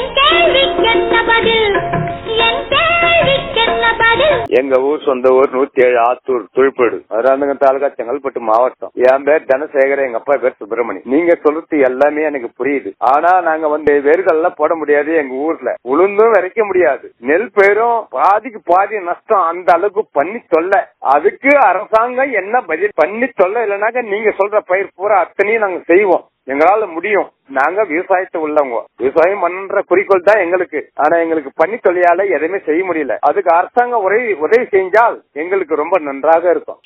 என் கேள்விக்கென்ன பதில் என் கேள்விக்கென்ன பதில் எங்க ஊர் சொந்த ஊர் நூத்தி ஏழு ஆத்தூர் துழிப்பேடு மதுராந்தகம் தாலுகா செங்கல்பட்டு மாவட்டம் என் பேர் தனசேகர எங்க அப்பா பேர் சுப்பிரமணி நீங்க சொல்றது எல்லாமே எனக்கு புரியுது ஆனா நாங்க வந்து வேர்கள்லாம் போட முடியாது எங்க ஊர்ல உளுந்தும் விதைக்க முடியாது நெல் பயிரும் பாதிக்கு பாதி நஷ்டம் அந்த அளவுக்கு பண்ணி தொல்ல அதுக்கு அரசாங்கம் என்ன பதில் பண்ணி தொல்ல இல்லைனாக்க நீங்க சொல்ற பயிர் பூரா அத்தனையும் நாங்க செய்வோம் எங்களால முடியும் நாங்க விவசாயத்தை உள்ளவங்க விவசாயம் பண்ற குறிக்கோள் தான் எங்களுக்கு ஆனா எங்களுக்கு பண்ணி தொழிலால எதுவுமே செய்ய முடியல அதுக்கு அரசாங்கம் உதவி உதவி செஞ்சால் எங்களுக்கு ரொம்ப நன்றாக இருக்கும்